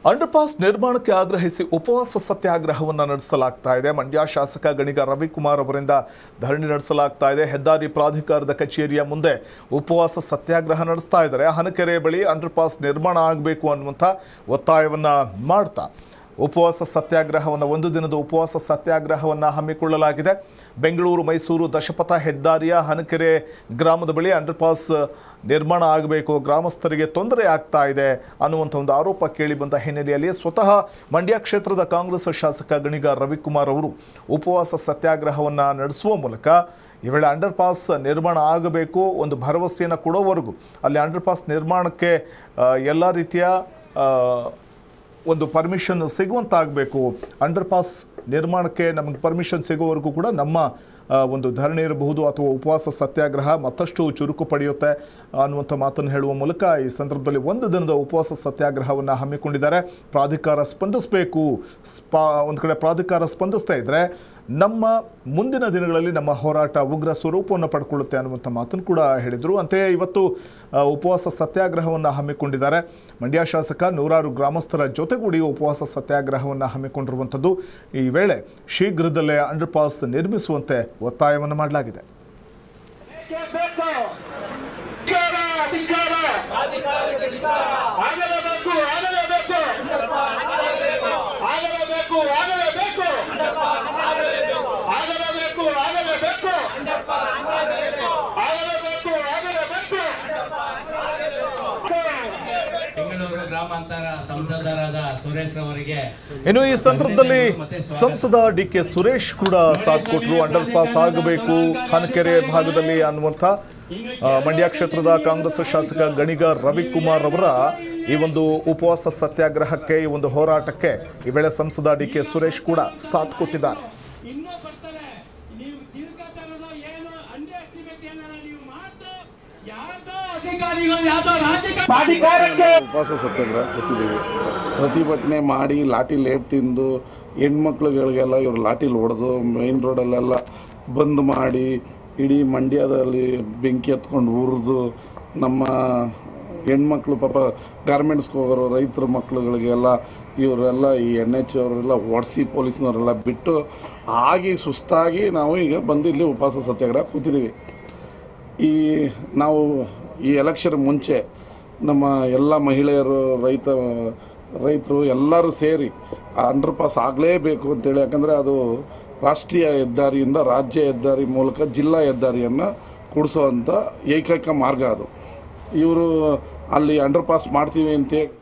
Underpass ನಿರ್ಮಾಣಕ್ಕೆ ಆಗ್ರಹಿಸಿ ಉಪವಾಸ ಸತ್ಯಾಗ್ರಹವನ್ನು ನಡೆಸಲಾಗ್ತಾ ಇದೆ ಮಂಡ್ಯ ಶಾಸಕ ಗಣಿಗ ರವಿಕುಮಾರ್ ಅವರಿಂದ ಧರಣಿ ನಡೆಸಲಾಗ್ತಾ ಇದೆ ಹೆದ್ದಾರಿ ಪ್ರಾಧಿಕಾರದ ಕಚೇರಿಯ ಮುಂದೆ ಉಪವಾಸ ಸತ್ಯಾಗ್ರಹ ನಡೆಸ್ತಾ ಇದ್ದಾರೆ ಹನಕೆರೆ ಬಳಿ ಅಂಡರ್ಪಾಸ್ ನಿರ್ಮಾಣ ಆಗಬೇಕು ಅನ್ನುವಂಥ ಒತ್ತಾಯವನ್ನು ಮಾಡ್ತಾ ಉಪವಾಸ ಸತ್ಯಾಗ್ರಹವನ್ನು ಒಂದು ದಿನದ ಉಪವಾಸ ಸತ್ಯಾಗ್ರಹವನ್ನು ಹಮ್ಮಿಕೊಳ್ಳಲಾಗಿದೆ ಬೆಂಗಳೂರು ಮೈಸೂರು ದಶಪಥ ಹೆದ್ದಾರಿಯ ಹನಕೆರೆ ಗ್ರಾಮದ ಬಳಿ ಅಂಡರ್ಪಾಸ್ ನಿರ್ಮಾಣ ಆಗಬೇಕು ಗ್ರಾಮಸ್ಥರಿಗೆ ತೊಂದರೆ ಆಗ್ತಾ ಇದೆ ಅನ್ನುವಂಥ ಒಂದು ಆರೋಪ ಕೇಳಿ ಬಂದ ಹಿನ್ನೆಲೆಯಲ್ಲಿ ಸ್ವತಃ ಮಂಡ್ಯ ಕ್ಷೇತ್ರದ ಕಾಂಗ್ರೆಸ್ ಶಾಸಕ ಗಣಿಗ ರವಿಕುಮಾರ್ ಅವರು ಉಪವಾಸ ಸತ್ಯಾಗ್ರಹವನ್ನು ನಡೆಸುವ ಮೂಲಕ ಈ ವೇಳೆ ಅಂಡರ್ ಪಾಸ್ ನಿರ್ಮಾಣ ಆಗಬೇಕು ಒಂದು ಭರವಸೆಯನ್ನು ಕೊಡೋವರೆಗೂ ಅಲ್ಲಿ ಅಂಡರ್ ಪಾಸ್ ನಿರ್ಮಾಣಕ್ಕೆ ಎಲ್ಲ ರೀತಿಯ ಆ, ಒಂದು ಪರ್ಮಿಷನ್ ಸಿಗುವಂತಾಗಬೇಕು ಅಂಡರ್ ಪಾಸ್ ನಿರ್ಮಾಣಕ್ಕೆ ನಮಗೆ ಪರ್ಮಿಷನ್ ಸಿಗೋವರೆಗೂ ಕೂಡ ನಮ್ಮ ಆ, ಒಂದು ಧರಣಿ ಇರಬಹುದು ಅಥವಾ ಉಪವಾಸ ಸತ್ಯಾಗ್ರಹ ಮತ್ತಷ್ಟು ಚುರುಕು ಪಡೆಯುತ್ತೆ ಅನ್ನುವಂಥ ಮಾತನ್ನು ಹೇಳುವ ಮೂಲಕ ಈ ಸಂದರ್ಭದಲ್ಲಿ ಒಂದು ದಿನದ ಉಪವಾಸ ಸತ್ಯಾಗ್ರಹವನ್ನು ಹಮ್ಮಿಕೊಂಡಿದ್ದಾರೆ ಪ್ರಾಧಿಕಾರ ಸ್ಪಂದಿಸಬೇಕು ಸ್ಪಾ ಒಂದು ಕಡೆ ಪ್ರಾಧಿಕಾರ ಸ್ಪಂದಿಸ್ತಾ ಇದ್ದರೆ ನಮ್ಮ ಮುಂದಿನ ದಿನಗಳಲ್ಲಿ ನಮ್ಮ ಹೋರಾಟ ಉಗ್ರ ಸ್ವರೂಪವನ್ನು ಪಡ್ಕೊಳ್ಳುತ್ತೆ ಅನ್ನುವಂಥ ಮಾತನ್ನು ಕೂಡ ಹೇಳಿದರು ಅಂತೆಯೇ ಇವತ್ತು ಆ, ಉಪವಾಸ ಸತ್ಯಾಗ್ರಹವನ್ನು ಹಮ್ಮಿಕೊಂಡಿದ್ದಾರೆ ಮಂಡ್ಯ ಶಾಸಕ ನೂರಾರು ಗ್ರಾಮಸ್ಥರ ಜೊತೆಗೂಡಿ ಉಪವಾಸ ಸತ್ಯಾಗ್ರಹವನ್ನು ಹಮ್ಮಿಕೊಂಡಿರುವಂಥದ್ದು ಈ ವೇಳೆ ಶೀಘ್ರದಲ್ಲೇ ಅಂಡರ್ ಪಾಸ್ ನಿರ್ಮಿಸುವಂತೆ ಒತ್ತಾಯವನ್ನು ಮಾಡಲಾಗಿದೆ ಬೇಕು ಧಿಕ್ಕಾರ, ಧಿಕ್ಕಾರ. ಆಗಲೇಬೇಕು ಆಗಲೇಬೇಕು ಆಗಲೇಬೇಕು ಆಗಲೇಬೇಕು ಆಗಲೇಬೇಕು ಆಗಲೇಬೇಕು ಆಗಲೇಬೇಕು ಆಗಲೇಬೇಕು ಬೆಂಗಳೂರು ಗ್ರಾಮಾಂತರ ಸಂಸದರಾದ ಸುರೇಶ್ ಅವರಿಗೆ ಇನ್ನು ಈ ಸಂದರ್ಭದಲ್ಲಿ ಸಂಸದ ಡಿ ಕೆ ಸುರೇಶ್ ಕೂಡ ಸಾಥ್ ಕೊಟ್ಟರು ಅಂಡರ್ ಪಾಸ್ ಆಗಬೇಕು ಹನಕೆರೆ ಭಾಗದಲ್ಲಿ ಅನ್ನುವಂಥ ಆ, ಮಂಡ್ಯ ಕ್ಷೇತ್ರದ ಕಾಂಗ್ರೆಸ್ ಶಾಸಕ ಗಣಿಗ ರವಿಕುಮಾರ್ ಅವರ ಈ ಒಂದು ಉಪವಾಸ ಸತ್ಯಾಗ್ರಹಕ್ಕೆ ಈ ಒಂದು ಹೋರಾಟಕ್ಕೆ ಈ ವೇಳೆ ಸಂಸದ ಡಿ ಕೆ ಸುರೇಶ್ ಕೂಡ ಸಾಥ್ ಕೊಟ್ಟಿದ್ದಾರೆ ಇನ್ನೂ ಬರ್ತಾರೆ ನೀವು ತಿರುಗತನದ ಏನು ಅಂಡರ್ ಎಸ್ಟಿಮೇಟ್ ಏನಾರ ನೀವು ಮಾಡ್ತಾ ಯಾರ್ದೋ ಅಧಿಕಾರಿಗಳು ಯಾವ್ದೋ ರಾಜಕೀಯ ಪ್ರಾಧಿಕಾರಕ್ಕೆ ಉಪವಾಸ ಸತ್ಯಾಗ್ರಹ ಕೂತಿದ್ದೀವಿ ಪ್ರತಿಭಟನೆ ಮಾಡಿ ಲಾಠಿ ಲೇಟ್ ತಿಂದು ಹೆಣ್ಮಕ್ಳುಗಳಿಗೆಲ್ಲ ಇವರು ಲಾಠಿಲಿ ಹೊಡೆದು ಮೈನ್ ರೋಡಲ್ಲೆಲ್ಲ ಬಂದ್ ಮಾಡಿ ಇಡೀ ಮಂಡ್ಯದಲ್ಲಿ ಬೆಂಕಿ ಹತ್ಕೊಂಡು ಉರಿದು ನಮ್ಮ ಹೆಣ್ಮಕ್ಳು ಪಾಪ ಗಾರ್ಮೆಂಟ್ಸ್ಗೆ ಹೋಗೋರು ರೈತರ ಮಕ್ಳುಗಳಿಗೆಲ್ಲ ಇವರೆಲ್ಲ ಈ ಎನ್ ಎಚ್ ಅವರೆಲ್ಲ ಒಡಿಸಿ ಪೊಲೀಸ್ನವರೆಲ್ಲ ಬಿಟ್ಟು ಆಗಿ ಸುಸ್ತಾಗಿ ನಾವು ಈಗ ಬಂದು ಇಲ್ಲಿ ಉಪವಾಸ ಸತ್ಯಾಗ್ರಹ ಕೂತಿದ್ದೀವಿ ಈ ನಾವು ಈ ಎಲೆಕ್ಷನ್ ಮುಂಚೆ ನಮ್ಮ ಎಲ್ಲ ಮಹಿಳೆಯರು ರೈತ ರೈತರು ಎಲ್ಲರೂ ಸೇರಿ ಆ ಅಂಡರ್ ಪಾಸ್ ಆಗಲೇಬೇಕು ಅಂತೇಳಿ ಯಾಕಂದರೆ ಅದು ರಾಷ್ಟ್ರೀಯ ಹೆದ್ದಾರಿಯಿಂದ ರಾಜ್ಯ ಹೆದ್ದಾರಿ ಮೂಲಕ ಜಿಲ್ಲಾ ಹೆದ್ದಾರಿಯನ್ನು ಕೂಡಿಸೋವಂಥ ಏಕೈಕ ಮಾರ್ಗ ಅದು ಇವರು ಅಲ್ಲಿ ಅಂಡರ್ ಪಾಸ್ ಮಾಡ್ತೀವಿ ಅಂತೇಳಿ